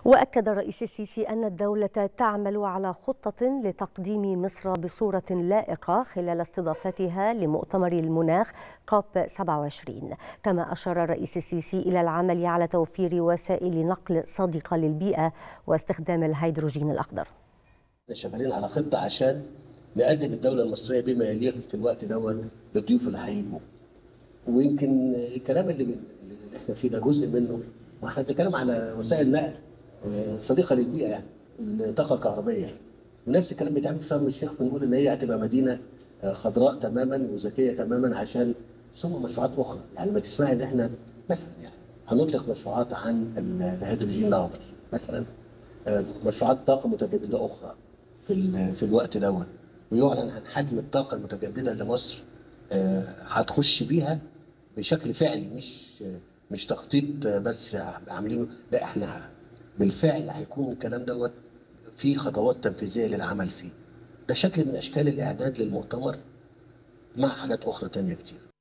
وأكد الرئيس السيسي أن الدولة تعمل على خطة لتقديم مصر بصورة لائقة خلال استضافتها لمؤتمر المناخ كوب 27 كما أشار الرئيس السيسي إلى العمل على توفير وسائل نقل صديقة للبيئة واستخدام الهيدروجين الأخضر شغالين على خطة عشان نقدم الدولة المصرية بما يليق في الوقت دوت للضيوف اللي هيجوا ويمكن الكلام اللي, اللي احنا فيه ده جزء منه واحنا بنتكلم على وسائل نقل صديقه للبيئه يعني الطاقه الكهربائيه ونفس الكلام بيتعمل في شرم الشيخ بنقول ان هي هتبقى مدينه خضراء تماما وذكيه تماما عشان ثم مشروعات اخرى يعني ما تسمعي ان احنا مثلا يعني هنطلق مشروعات عن الهيدروجين الاخضر مثلا مشروعات طاقه متجدده اخرى في في الوقت دوت ويعلن عن حجم الطاقه المتجدده اللي مصر هتخش بيها بشكل فعلي مش مش تخطيط بس عاملينه لا احنا بالفعل هيكون الكلام دوت في خطوات تنفيذيه للعمل فيه ده شكل من اشكال الاعداد للمؤتمر مع حاجات اخرى تانية كتير